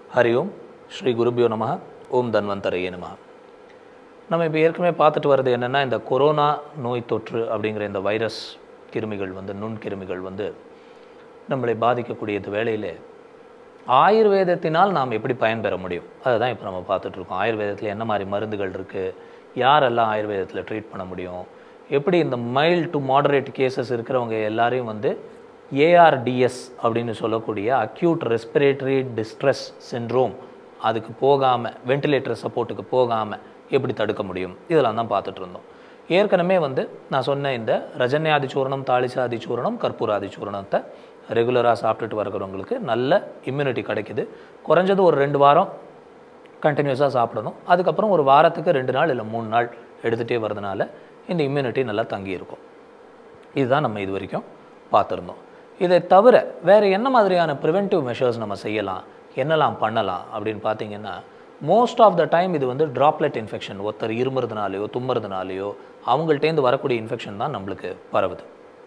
ஹரி ஓம் ஸ்ரீ குருபியோ நம ஓம் தன்வந்தரையே நம நம்ம இப்போ ஏற்கனவே பார்த்துட்டு வர்றது என்னென்னா இந்த கொரோனா நோய் தொற்று அப்படிங்கிற இந்த வைரஸ் கிருமிகள் வந்து நுண்கிருமிகள் வந்து நம்மளை பாதிக்கக்கூடிய இந்த வேளையில் ஆயுர்வேதத்தினால் நாம் எப்படி பயன்பெற முடியும் அதை தான் இப்போ நம்ம பார்த்துட்டு இருக்கோம் ஆயுர்வேதத்தில் என்ன மாதிரி மருந்துகள் இருக்குது யாரெல்லாம் ஆயுர்வேதத்தில் ட்ரீட் பண்ண முடியும் எப்படி இந்த மைல்ட் டு மாடரேட் கேசஸ் இருக்கிறவங்க எல்லாரையும் வந்து ஏஆர்டிஎஸ் அப்படின்னு சொல்லக்கூடிய அக்யூட் ரெஸ்பிரேட்டரி டிஸ்ட்ரெஸ் சிண்ட்ரோம் அதுக்கு போகாமல் வென்டிலேட்டர் சப்போர்ட்டுக்கு போகாமல் எப்படி தடுக்க முடியும் இதெல்லாம் தான் பார்த்துட்டு இருந்தோம் ஏற்கனவே வந்து நான் சொன்ன இந்த ரஜன்யாதி சூரணம் தாளிசாதி சூரணம் கற்பூராதி சூரணத்தை ரெகுலராக சாப்பிட்டுட்டு வரக்கிறவங்களுக்கு நல்ல இம்யூனிட்டி கிடைக்குது குறைஞ்சது ஒரு ரெண்டு வாரம் கண்டினியூஸாக சாப்பிடணும் அதுக்கப்புறம் ஒரு வாரத்துக்கு ரெண்டு நாள் இல்லை மூணு நாள் எடுத்துகிட்டே வரதுனால இந்த இம்யூனிட்டி நல்லா தங்கியிருக்கும் இதுதான் நம்ம இது வரைக்கும் பார்த்துருந்தோம் இதை தவிர வேறு என்ன மாதிரியான ப்ரிவென்டிவ் மெஷர்ஸ் நம்ம செய்யலாம் என்னெல்லாம் பண்ணலாம் அப்படின்னு பார்த்தீங்கன்னா மோஸ்ட் ஆஃப் த டைம் இது வந்து ட்ராப்லெட் இன்ஃபெக்ஷன் ஒருத்தர் இருமுறதுனாலையோ தும்முறதுனாலையோ அவங்கள்ட்டேருந்து வரக்கூடிய இன்ஃபெக்ஷன் தான் நம்மளுக்கு பரவுது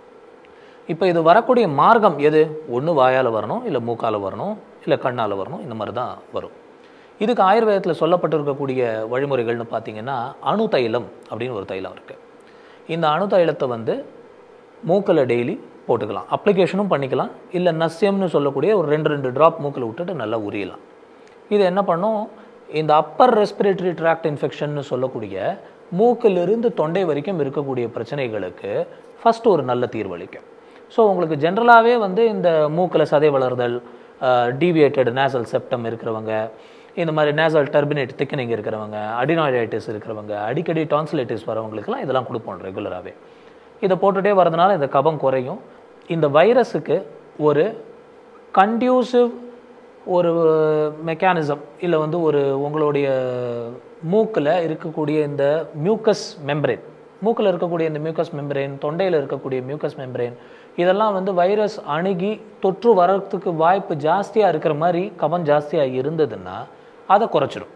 இப்போ இது வரக்கூடிய மார்க்கம் எது ஒன்று வாயால் வரணும் இல்லை மூக்கால் வரணும் இல்லை கண்ணால் வரணும் இந்த மாதிரி தான் வரும் இதுக்கு ஆயுர்வேதத்தில் சொல்லப்பட்டிருக்கக்கூடிய வழிமுறைகள்னு பார்த்தீங்கன்னா அணு தைலம் அப்படின்னு ஒரு தைலம் இருக்குது இந்த அணு தைலத்தை வந்து மூக்கில் டெய்லி போட்டுக்கலாம் அப்ளிகேஷனும் பண்ணிக்கலாம் இல்லை நஸ்யம்னு சொல்லக்கூடிய ஒரு ரெண்டு ரெண்டு ட்ராப் மூக்கில் விட்டுட்டு நல்லா உரியலாம் இது என்ன பண்ணும் இந்த அப்பர் ரெஸ்பிரேட்டரி ட்ராக்ட் இன்ஃபெக்ஷன்னு சொல்லக்கூடிய மூக்கிலிருந்து தொண்டை வரைக்கும் இருக்கக்கூடிய பிரச்சனைகளுக்கு ஃபஸ்ட் ஒரு நல்ல தீர்வளிக்கும் ஸோ உங்களுக்கு ஜென்ரலாகவே வந்து இந்த மூக்கில் சதை வளர்தல் டீவியேட்டட் நேசல் செப்டம் இருக்கிறவங்க இந்த மாதிரி நேசல் டர்பினேட் திக்கனிங் இருக்கிறவங்க அடினாய்டைட்டிஸ் இருக்கிறவங்க அடிக்கடி டான்சிலைட்டிஸ் வரவங்களுக்குலாம் இதெல்லாம் கொடுப்போம் ரெகுலராகவே இதை போட்டுகிட்டே வரதுனால இந்த கபம் குறையும் இந்த வைரஸுக்கு ஒரு கண்டியூசிவ் ஒரு மெக்கானிசம் இல்லை வந்து ஒரு உங்களுடைய மூக்கில் இருக்கக்கூடிய இந்த மியூக்கஸ் மெம்பரேன் மூக்கில் இருக்கக்கூடிய இந்த மியூக்கஸ் மெம்பரேன் தொண்டையில் இருக்கக்கூடிய மியூக்கஸ் மெம்பரேன் இதெல்லாம் வந்து வைரஸ் அணுகி தொற்று வரத்துக்கு வாய்ப்பு ஜாஸ்தியாக இருக்கிற மாதிரி கபம் ஜாஸ்தியாக இருந்ததுன்னா அதை குறைச்சிடும்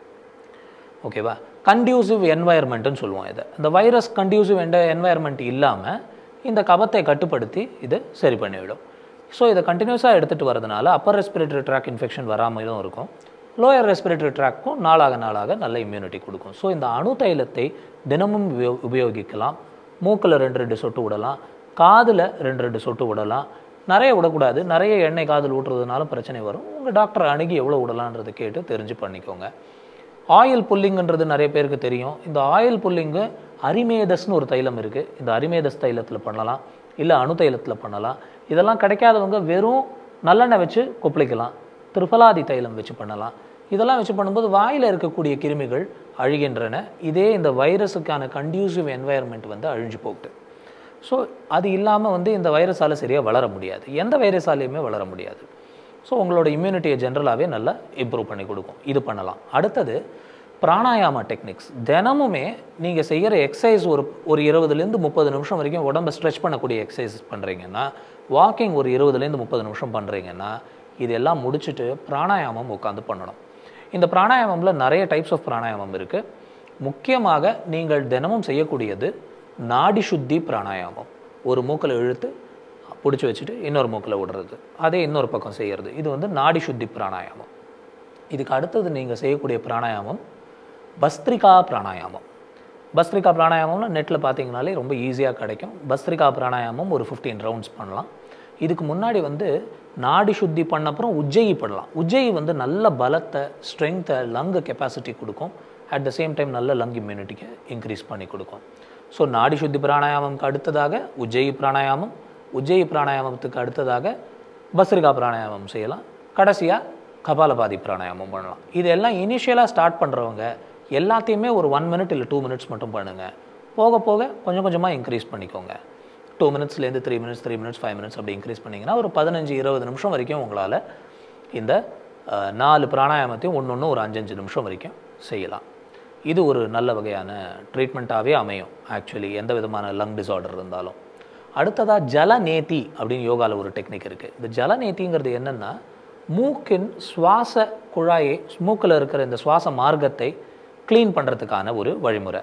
ஓகேவா கண்டியூசிவ் என்வாயர்மெண்ட்டுன்னு சொல்லுவோம் இதை இந்த வைரஸ் கண்டியூசிவ் என்ட என்வாயர்மெண்ட் இல்லாமல் இந்த கபத்தை கட்டுப்படுத்தி இது சரி பண்ணிவிடும் ஸோ இதை கண்டினியூஸாக எடுத்துகிட்டு வரதுனால அப்பர் ரெஸ்பிரேட்டரி ட்ராக் இன்ஃபெக்ஷன் வராமலும் இருக்கும் லோயர் ரெஸ்பிரேட்டரி ட்ராக்கும் நாளாக நாளாக நல்ல இம்யூனிட்டி கொடுக்கும் ஸோ இந்த அணு தைலத்தை தினமும் உபயோ உபயோகிக்கலாம் மூக்கில் ரெண்டு ரெண்டு சொட்டு விடலாம் காதில் ரெண்டு ரெண்டு சொட்டு விடலாம் நிறைய விடக்கூடாது நிறைய எண்ணெய் காதில் ஊட்டுறதுனாலும் பிரச்சனை வரும் உங்கள் டாக்டரை அணுகி எவ்வளோ விடலான்றதை கேட்டு தெரிஞ்சு பண்ணிக்கோங்க ஆயில் புல்லிங்கன்றது நிறைய பேருக்கு தெரியும் இந்த ஆயில் புல்லிங்கு அரிமேதஸ்னு ஒரு தைலம் இருக்குது இந்த அரிமேதஸ் தைலத்தில் பண்ணலாம் இல்லை அணு தைலத்தில் பண்ணலாம் இதெல்லாம் கிடைக்காதவங்க வெறும் நல்லெண்ணெய் வச்சு கொப்பளிக்கலாம் திரிபலாதி தைலம் வச்சு பண்ணலாம் இதெல்லாம் வச்சு பண்ணும்போது வாயில் இருக்கக்கூடிய கிருமிகள் அழிகின்றன இதே இந்த வைரஸுக்கான கண்டியூசிவ் என்வாயர்மெண்ட் வந்து அழிஞ்சு போகுது ஸோ அது இல்லாமல் வந்து இந்த வைரஸால் சரியாக வளர முடியாது எந்த வைரஸாலையுமே வளர முடியாது ஸோ உங்களோட இம்யூனிட்டியை ஜென்ரலாகவே நல்லா இம்ப்ரூவ் பண்ணி கொடுக்கும் இது பண்ணலாம் அடுத்தது பிராணாயாமா டெக்னிக்ஸ் தினமுமே நீங்கள் செய்கிற எக்ஸசைஸ் ஒரு ஒரு இருபதுலேருந்து முப்பது நிமிஷம் வரைக்கும் உடம்பை ஸ்ட்ரெச் பண்ணக்கூடிய எக்ஸசைஸ் பண்ணுறீங்கன்னா வாக்கிங் ஒரு இருபதுலேருந்து முப்பது நிமிஷம் பண்ணுறீங்கன்னா இதெல்லாம் முடிச்சுட்டு பிராணாயாமம் உட்காந்து பண்ணணும் இந்த பிராணாயாமமில் நிறைய டைப்ஸ் ஆஃப் பிராணாயாமம் இருக்குது முக்கியமாக நீங்கள் தினமும் செய்யக்கூடியது நாடி சுத்தி பிராணாயாமம் ஒரு மூக்கில் இழுத்து பிடிச்சி வச்சுட்டு இன்னொரு மூக்கில் விடுறது அதே இன்னொரு பக்கம் செய்கிறது இது வந்து நாடி சுத்தி பிராணாயாமம் இதுக்கு அடுத்தது நீங்கள் செய்யக்கூடிய பிராணாயாமம் பஸ்திரிகா பிராணாயாமம் பஸ்திரிகா பிராணாயாமம்னா நெட்டில் பார்த்தீங்கனாலே ரொம்ப ஈஸியாக கிடைக்கும் பஸ்திரிகா பிராணாயாமம் ஒரு ஃபிஃப்டீன் ரவுண்ட்ஸ் பண்ணலாம் இதுக்கு முன்னாடி வந்து நாடி சுத்தி பண்ண அப்புறம் உஜ்ஜயி பண்ணலாம் உஜ்ஜயி வந்து நல்ல பலத்தை ஸ்ட்ரென்த்தை லங்கு கெப்பாசிட்டி கொடுக்கும் அட் த சேம் டைம் நல்ல லங் இம்யூனிட்டிக்கு இன்க்ரீஸ் பண்ணி கொடுக்கும் ஸோ நாடி சுத்தி பிராணாயாமம்க்கு அடுத்ததாக உஜ்ஜயி பிராணாயாமம் உஜ்ஜயி பிராணாயாமத்துக்கு அடுத்ததாக பஸ்ரிகா பிராணாயாமம் செய்யலாம் கடைசியாக கபாலபாதி பிராணாயாமம் பண்ணலாம் இதெல்லாம் இனிஷியலாக ஸ்டார்ட் பண்ணுறவங்க எல்லாத்தையுமே ஒரு ஒன் மினிட் இல்லை டூ மினிட்ஸ் மட்டும் பண்ணுங்கள் போக போக கொஞ்சம் கொஞ்சமாக இன்க்ரீஸ் பண்ணிக்கோங்க டூ மினிட்ஸ்லேருந்து three minutes three minutes five minutes அப்படி இன்க்ரீஸ் பண்ணிங்கன்னா ஒரு பதினஞ்சு இருபது நிமிஷம் வரைக்கும் உங்களால் இந்த அஹ், நாலு பிராணாயாமத்தையும் ஒன்று ஒன்று ஒரு அஞ்சஞ்சு நிமிஷம் வரைக்கும் செய்யலாம் இது ஒரு நல்ல வகையான ட்ரீட்மெண்ட்டாகவே அமையும் ஆக்சுவலி எந்த விதமான லங் டிஸார்டர் இருந்தாலும் அடுத்ததாக ஜலநேத்தி அப்படின்னு யோகாவில் ஒரு டெக்னிக் இருக்குது இந்த ஜலநேத்திங்கிறது என்னென்னா மூக்கின் சுவாச குழாயை மூக்கில் இருக்கிற இந்த சுவாச மார்க்கத்தை க்ளீன் பண்ணுறதுக்கான ஒரு வழிமுறை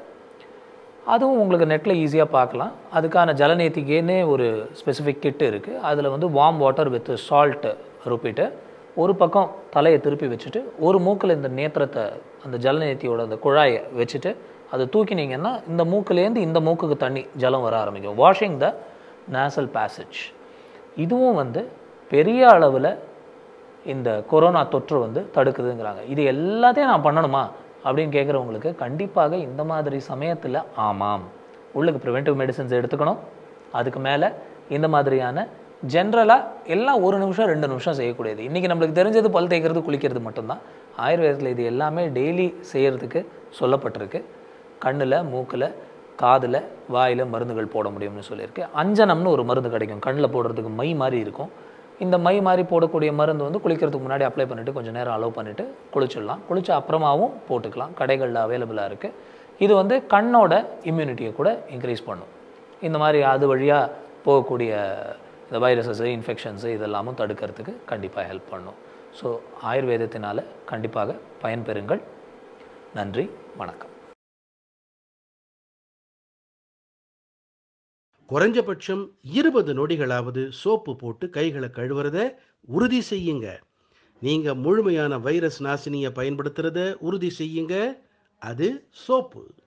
அதுவும் உங்களுக்கு நெட்டில் ஈஸியாக பார்க்கலாம் அதுக்கான ஜலநேத்திக்கேன்னு ஒரு ஸ்பெசிஃபிக் கிட்டு இருக்குது அதில் வந்து வார்ம் வாட்டர் வித் சால்ட் ருப்பிட்டு ஒரு பக்கம் தலையை திருப்பி வச்சுட்டு ஒரு மூக்கில் இந்த நேத்திரத்தை அந்த ஜலநேத்தியோட அந்த குழாயை வச்சுட்டு அதை தூக்கினீங்கன்னா இந்த மூக்குலேருந்து இந்த மூக்குக்கு தண்ணி ஜலம் வர ஆரம்பிக்கும் வாஷிங் த நேசல் பேசேஜ் இதுவும் வந்து பெரிய அளவில் இந்த கொரோனா தொற்று வந்து தடுக்குதுங்கிறாங்க இது எல்லாத்தையும் நான் பண்ணணுமா அப்படின்னு கேட்குறவங்களுக்கு கண்டிப்பாக இந்த மாதிரி சமயத்தில் ஆமாம் உள்ளுக்கு ப்ரிவென்டிவ் மெடிசன்ஸ் எடுத்துக்கணும் அதுக்கு மேலே இந்த மாதிரியான ஜென்ரலாக எல்லாம் ஒரு நிமிஷம் ரெண்டு நிமிஷம் செய்யக்கூடியது இன்றைக்கி நம்மளுக்கு தெரிஞ்சது பல் தேய்க்கிறது குளிக்கிறது மட்டும்தான் ஆயுர்வேதத்தில் இது எல்லாமே டெய்லி செய்கிறதுக்கு சொல்லப்பட்டிருக்கு கண்ணில் மூக்கில் காதில் வாயில் மருந்துகள் போட முடியும்னு சொல்லியிருக்கு அஞ்சனம்னு ஒரு மருந்து கிடைக்கும் கண்ணில் போடுறதுக்கு மை மாதிரி இருக்கும் இந்த மை மாதிரி போடக்கூடிய மருந்து வந்து குளிக்கிறதுக்கு முன்னாடி அப்ளை பண்ணிவிட்டு கொஞ்சம் நேரம் அலோவ் பண்ணிவிட்டு குளிச்சிடலாம் குளிச்ச அப்புறமாவும் போட்டுக்கலாம் கடைகளில் அவைலபிளாக இருக்குது இது வந்து கண்ணோட இம்யூனிட்டியை கூட இன்க்ரீஸ் பண்ணும் இந்த மாதிரி அது வழியாக போகக்கூடிய இந்த வைரஸஸ் இன்ஃபெக்ஷன்ஸு இதெல்லாமும் தடுக்கிறதுக்கு கண்டிப்பாக ஹெல்ப் பண்ணும் ஸோ ஆயுர்வேதத்தினால் கண்டிப்பாக பயன்பெறுங்கள் நன்றி வணக்கம் குறைஞ்சபட்சம் இருபது நொடிகளாவது சோப்பு போட்டு கைகளை கழுவுறத உறுதி செய்யுங்க நீங்க முழுமையான வைரஸ் நாசினியை பயன்படுத்துறத உறுதி செய்யுங்க அது சோப்பு